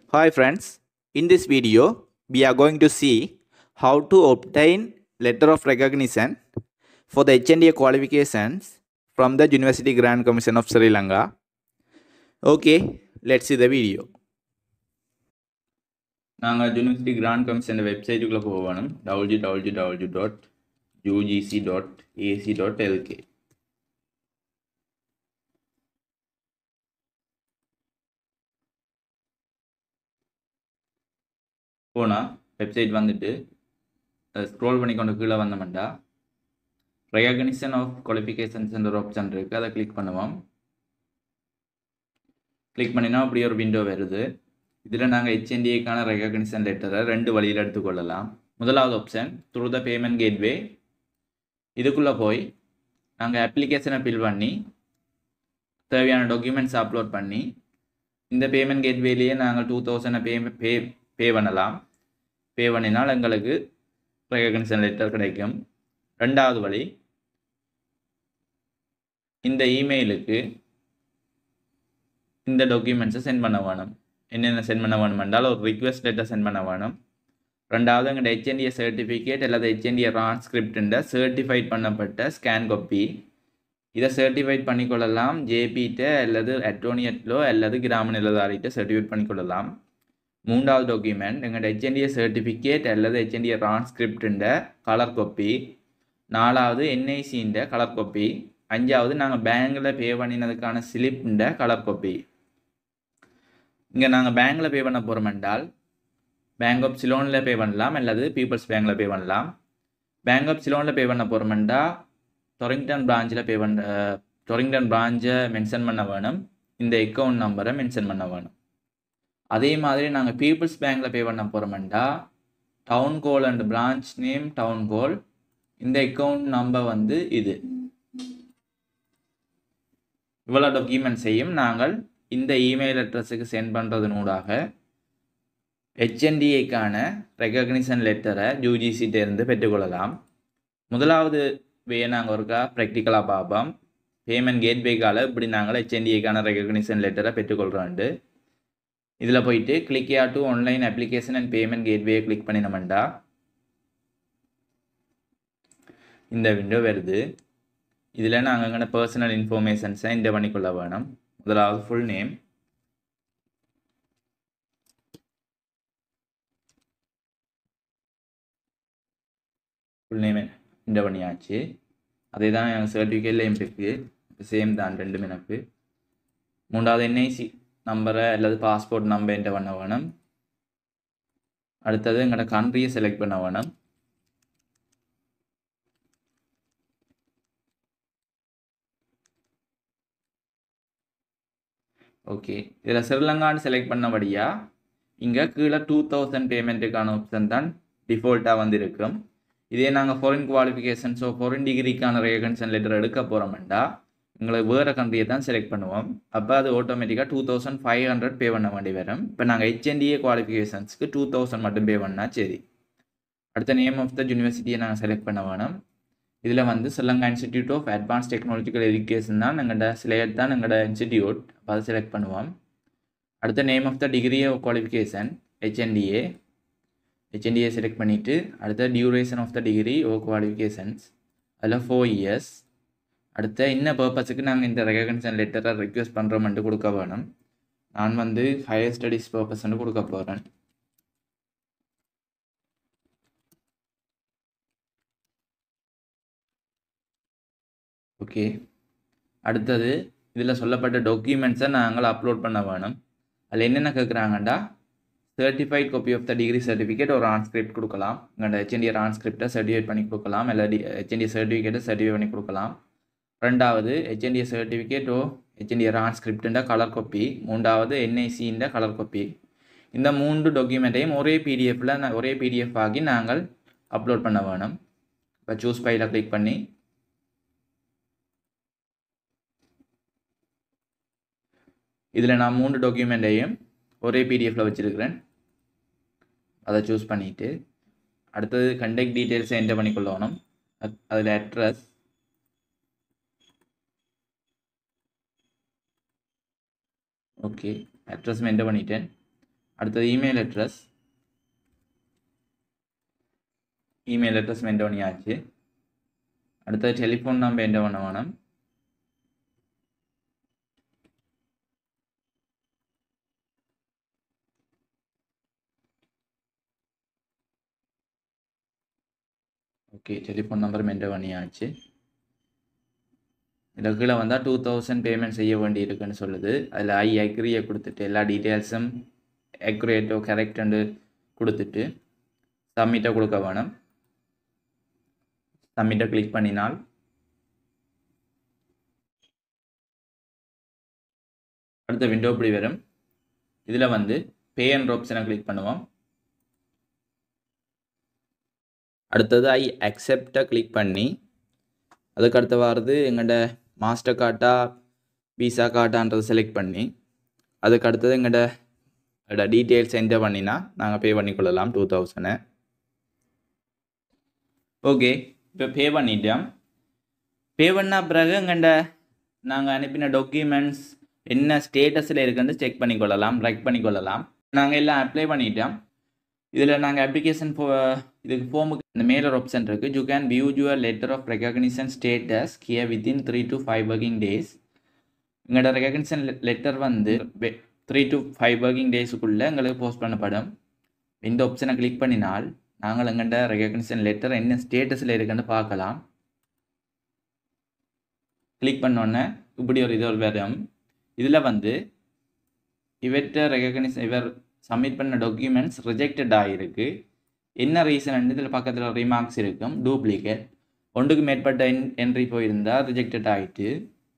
Hi friends, in this video we are going to see how to obtain letter of recognition for the HNDA qualifications from the University Grant Commission of Sri Lanka. Okay, let's see the video. நாங்கள் university grant commission வெப்சைட்டுக்குள்ளே போகணும் W W W dot UGC dot AC dot LK போனால் website வந்துட்டு scroll பண்ணி கொண்டு கீழே வந்தோம்டா recognition of qualifications என்ற ஒரு ஆப்ஷன் இருக்குது அதை கிளிக் பண்ணுவோம் கிளிக் பண்ணினா அப்படி ஒரு விண்டோ வருது இதில் நாங்கள் ஹெச்என்டிஏக்கான ரெகக்னிஷன் லெட்டரை ரெண்டு வழியில் எடுத்துக்கொள்ளலாம் முதலாவது option through the payment gateway இதுக்குள்ளே போய் நாங்கள் அப்ளிகேஷனை ஃபில் பண்ணி தேவையான டாக்குமெண்ட்ஸ் அப்லோட் பண்ணி இந்த பேமெண்ட் கேட்வேலேயே நாங்கள் டூ தௌசண்டை பே பே பே பண்ணலாம் பே பண்ணினால் எங்களுக்கு ரெகக்னிஷன் லெட்டர் கிடைக்கும் ரெண்டாவது வழி இந்த இமெயிலுக்கு இந்த டாக்குமெண்ட்ஸை சென்ட் பண்ண வேணும் என்னென்ன சென்ட் பண்ண வேணும் என்றால் ஒரு ரிக்வெஸ்ட் லெட்டர் சென்ட் பண்ண வேணும் ரெண்டாவது எங்கள்கிட்ட ஹெச்என்டிஏ சர்டிஃபிகேட் அல்லது ஹெச்என்டிஏ டிரான்ஸ்கிரிப்டுன்ற சர்டிஃபைட் பண்ணப்பட்ட ஸ்கேன் காப்பி இதை சர்டிஃபைட் பண்ணிக்கொள்ளலாம் ஜேபிட்ட அல்லது அட்டோனியட்லோ அல்லது கிராம நிலதாரிட்ட சர்டிஃபைட் பண்ணிக்கொள்ளலாம் மூன்றாவது டாக்குமெண்ட் எங்கள்கிட்ட ஹெச்என்டிஏ சர்டிஃபிகேட் அல்லது ஹெச்என்டிஏ டிரான்ஸ்கிரிப்டுன்ற கலர் காப்பி நாலாவது என்ஐசின்ற கலர் காப்பி அஞ்சாவது நாங்கள் பேங்கில் பே பண்ணினதுக்கான ஸ்லிப்ன்ற கலர் காப்பி இங்கே நாங்கள் பேங்கில் பே பண்ண போகிறோம் என்றால் பேங்க் ஆஃப் சிலோனில் பே பண்ணலாம் அல்லது பீப்புள்ஸ் பேங்கில் பே பண்ணலாம் பேங்க் ஆஃப் சிலோனில் பே பண்ண போகிறோம்டா டொரிங்டன் பிரான்ச்சில் பே பண்ண டொரிங்டன் பிரான்ச்சை மென்ஷன் பண்ண வேணும் இந்த அக்கௌண்ட் நம்பரை மென்ஷன் பண்ண வேணும் அதே மாதிரி நாங்கள் பீப்புள்ஸ் பேங்கில் பே பண்ண போகிறோம்டா town code and branch name town code இந்த அக்கௌண்ட் நம்பர் வந்து இது இவ்வளோ டாக்குமெண்ட்ஸையும் நாங்கள் இந்த இமெயில் அட்ரஸுக்கு சென்ட் பண்ணுறதுனூடாக ஹெச்என்டிஏக்கான ரெக்கக்னிஷன் லெட்டரை யூஜிசிட்டேருந்து பெற்றுக்கொள்ளலாம் முதலாவது வே நாங்கள் ஒருக்கா ப்ராக்டிக்கலாக பார்ப்போம் பேமெண்ட் கேட்வேக்கால் இப்படி நாங்கள் ஹெச்என்டிஏக்கான ரெக்கக்னிஷன் லெட்டரை பெற்றுக்கொள்கிறோண்டு இதில் போயிட்டு கிளிக் யா to online application and payment gateway click பண்ணினோம்டா இந்த விண்டோ வருது இதில் நாங்கள் எங்கள்ட பர்சனல் இன்ஃபர்மேஷன்ஸை இந்த பண்ணிக்கொள்ள வேணும் முதலாவது ஃபுல் நேம் ஃபுல் நேம் இந்த பண்ணியாச்சு அதே தான் எங்கள் சர்டிஃபிகேட்லேயும் இருக்குது சேம் தான் ரெண்டும் எனக்கு மூன்றாவது என்ஐசி நம்பரை அல்லது பாஸ்போர்ட் நம்பர் என்கிட்ட பண்ண வேணும் அடுத்தது எங்களோட கண்ட்ரியை செலக்ட் பண்ண வேணும் ஓகே இதில் ஸ்ரீலங்கான்னு செலக்ட் பண்ணபடியாக இங்கே கீழே டூ தௌசண்ட் பேமெண்ட்டுக்கான ஆப்ஷன் தான் டிஃபால்ட்டாக வந்து இருக்கும் இதே நாங்கள் ஃபாரின் குவாலிஃபிகேஷன்ஸோ ஃபாரின் டிகிரிக்கான ரெகன்ஷன் லெட்டர் எடுக்க போகிறோம்டா எங்களுக்கு வேறு கண்ட்ரியை தான் செலக்ட் பண்ணுவோம் அப்போ அது ஆட்டோமேட்டிக்காக two thousand five hundred pay பண்ண வேண்டி வரும் இப்போ நாங்கள் ஹெச்என்டிஏ குவாலிஃபிகேஷன்ஸ்க்கு டூ தௌசண்ட் மட்டும் பே பண்ணால் சரி அடுத்த நேம் ஆஃப் த யூனிவர்சிட்டியை நாங்கள் செலக்ட் பண்ண வேணும் இதில் வந்து Sri Lanka institute of advance technological education தான் எங்கள்ட சிலையட் தான் எங்களோட இன்ஸ்டிடியூட் அப்போ அதை செலக்ட் பண்ணுவோம் அடுத்த name of the degree of qualification HNDA HNDA select பண்ணிவிட்டு அடுத்த duration of the degree or qualifications அதில் ஃபோர் இயர்ஸ் அடுத்த என்ன பர்பஸுக்கு நாங்கள் இந்த ரெகக்னிஷன் லெட்டரை ரிக்வெஸ்ட் பண்ணுறோம்ட்டு கொடுக்க வேணும் நான் வந்து ஹையர் ஸ்டடீஸ் பர்பஸ்ன்னு கொடுக்க போகிறேன் ஓகே அடுத்தது இதில் சொல்லப்பட்ட டாக்குமெண்ட்ஸை நாங்கள் அப்லோட் பண்ண வேணும் அதில் என்னென்ன கேட்குறாங்கண்டா certified copy of the degree certificate ஒரு ஆன்ஸ்கிரிப்ட் கொடுக்கலாம் எங்களோட ஹெச்என்டிஏ ஆன்ஸ்கிரிப்டை சர்டிஃபைட் பண்ணி கொடுக்கலாம் இல்லை டி ஹெச்என்டிஏ சர்டிஃபிகேட்டை சர்டிஃபை பண்ணி கொடுக்கலாம் ரெண்டாவது ஹெச்என்டிஏ சர்டிஃபிகேட் ஓ ஹெச்என்டிஏ டிரான்ஸ்கிரிப்டுன்ற கலர் காப்பி மூன்றாவது என்ஐசின்ற கலர் காப்பி இந்த மூன்று டாக்குமெண்ட்டையும் ஒரே பிடிஎஃப்பில் ஒரே பிடிஎஃப் ஆகி நாங்கள் அப்லோட் பண்ண வேணும் இப்போ சூஸ் ஃபைலில் கிளிக் பண்ணி இதில் நான் மூன்று டாக்குமெண்ட்டையும் ஒரே பிடிஎஃப்பில் வச்சுருக்கிறேன் அதை சூஸ் பண்ணிவிட்டு அடுத்தது கண்டக்ட் டீட்டெயில்ஸை என்டர் பண்ணிக்கொள்ளணும் அதில் அட்ரஸ் ஓகே அட்ரஸ் என்டர் பண்ணிட்டேன் அடுத்தது இமெயில் அட்ரஸ் இமெயில் அட்ரஸ் மென்ட் பண்ணியாச்சு அடுத்தது டெலிஃபோன் நம்பர் என்ட பண்ண வேணும் ஓகே டெலிஃபோன் நம்பர் மென்ட் பண்ணியாச்சு இதில் கீழே வந்தால் டூ தௌசண்ட் பேமெண்ட் செய்ய வேண்டி இருக்குன்னு சொல்லுது அதில் ஐ அக்ரியை கொடுத்துட்டு எல்லா டீட்டெயில்ஸும் அக்யூரேட்டோ கரெக்டுன்னு கொடுத்துட்டு சப்மிட்டை கொடுக்க வேணும் சப்மிட்டை கிளிக் பண்ணினால் அடுத்த விண்டோ இப்படி வரும் இதில் வந்து பே அண்ட் ஆப்ஷனை கிளிக் பண்ணுவோம் அடுத்தது ஐ அக்செப்டை கிளிக் பண்ணி அதுக்கு அடுத்து வர்றது எங்கள்ட மாஸ்டர் கார்ட்டா விசா கார்ட்டான்றதை செலக்ட் பண்ணி அதுக்கு அடுத்தது எங்கள்ட டீட்டெயில்ஸ் என்டர் பண்ணினா நாங்கள் பே பண்ணிக்கொள்ளலாம் டூ தௌசண்டை ஓகே இப்போ பே பண்ணிட்டோம் பே பண்ண பிறகு எங்கள்ட நாங்கள் அனுப்பின டாக்குமெண்ட்ஸ் என்ன ஸ்டேட்டஸில் இருக்குன்னு செக் பண்ணிக்கொள்ளலாம் ரெக் பண்ணிக்கொள்ளலாம் நாங்கள் எல்லாம் அப்ளை பண்ணிட்டோம் இதில் நாங்கள் அப்ளிகேஷன் ஃபோ இதுக்கு ஃபோமுக்கு இந்த மேலர் ஆப்ஷன் இருக்குது you can view your letter of recognition status கியர் within three to five working days எங்களோட ரெகக்னிஷன் லெட்டர் வந்து த்ரீ டு ஃபைவ் ஒர்க்கிங் டேஸுக்குள்ளே எங்களுக்கு போஸ்ட் பண்ணப்படும் இந்த ஆப்ஷனை கிளிக் பண்ணினால் நாங்கள் எங்கள்கிட்ட ரெகக்னிஷன் லெட்டர் என்ன ஸ்டேட்டஸில் இருக்குன்னு பார்க்கலாம் கிளிக் பண்ணோன்னே இப்படி ஒரு இது ஒரு வரும் இதில் வந்து இவற்றை ரெகக்னிஷன் இவர் சப்மிட் பண்ண டாக்குமெண்ட்ஸ் ரிஜெக்டட் ஆகிருக்கு என்ன ரீசன் இதில் பக்கத்தில் ரிமார்க்ஸ் இருக்கும் டூப்ளிகேட் ஒன்றுக்கு மேற்பட்ட என் என்ட்ரி போயிருந்தால் ரிஜெக்டட் ஆகிட்டு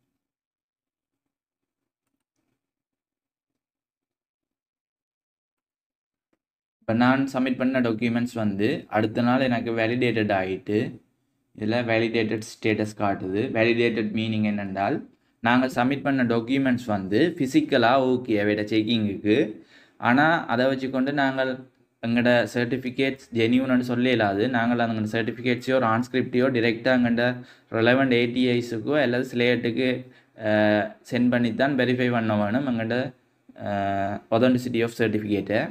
இப்போ நான் சப்மிட் பண்ண டாக்குமெண்ட்ஸ் வந்து அடுத்த நாள் எனக்கு வேலிடேட்டட் ஆகிட்டு இதில் வேலிடேட்டட் ஸ்டேட்டஸ் காட்டுது வேலிடேட்டட் மீனிங் என்னென்றால் நாங்கள் சப்மிட் பண்ண டாக்குமெண்ட்ஸ் வந்து ஃபிசிக்கலாக ஓகே அவையோட செக்கிங்குக்கு ஆனால் அதை வச்சுக்கொண்டு நாங்கள் எங்களோட சர்டிஃபிகேட்ஸ் ஜென்யூன்னு சொல்ல இல்லாது நாங்கள் அந்த சர்டிஃபிகேட்ஸையோ ஆன்ஸ்கிரிப்டையோ டிரெக்டாக எங்கள்கிட்ட ரெலவெண்ட் ஏடிஐஸுக்கோ அல்லது ஸ்லேட்டுக்கு சென்ட் பண்ணி தான் வெரிஃபை பண்ண வேணும் எங்கள்கிட்ட ஒதன்டிசிட்டி ஆஃப் சர்டிஃபிகேட்டை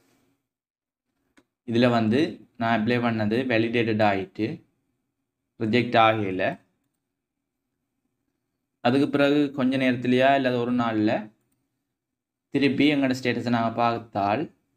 இதில் வந்து நான் அப்ளை பண்ணது வேலிடேட்டட் ஆகிட்டு ரிஜெக்ட் ஆகலை அதுக்கு பிறகு கொஞ்ச நேரத்துலையா இல்லை ஒரு நாளில் திருப்பி எங்களோட ஸ்டேட்டஸை நாங்கள் பார்த்தால்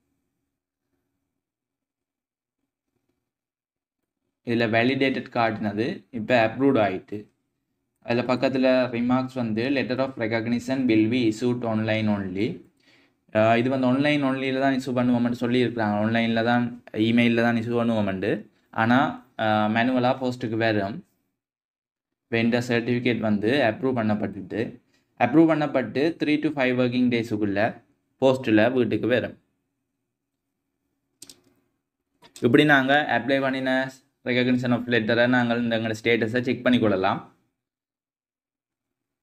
இதில் வேலிடேட்டட் காட்டினது இப்போ அப்ரூவ்ட் ஆகிட்டு அதில் பக்கத்தில் ரிமார்க்ஸ் வந்து letter of recognition will be issued online only இது வந்து ஆன்லைன் ஒன்லியில் தான் இஷ்யூ பண்ணுவோம்னு சொல்லியிருக்கிறாங்க ஆன்லைனில் தான் இமெயிலில் தான் இஷ்யூ பண்ணுவோம்ண்டு ஆனால் மேனுவலாக போஸ்ட்டுக்கு வரும் இப்போ இந்த சர்டிஃபிகேட் வந்து அப்ரூவ் பண்ணப்பட்டுட்டு அப்ரூவ் பண்ணப்பட்டு த்ரீ டு ஃபைவ் ஒர்க்கிங் டேஸுக்குள்ளே போஸ்ட்டில் வீட்டுக்கு வரும் இப்படி நாங்கள் அப்ளை பண்ணின ரெகக்னிஷன் ஆஃப் லெட்டரை நாங்கள் இந்த எங்களோட ஸ்டேட்டஸை செக் பண்ணிக்கொள்ளலாம்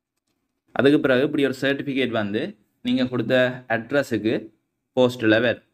அதுக்கு பிறகு இப்படி ஒரு சர்டிஃபிகேட் வந்து நீங்கள் கொடுத்த அட்ரஸுக்கு போஸ்ட்டில் வரும்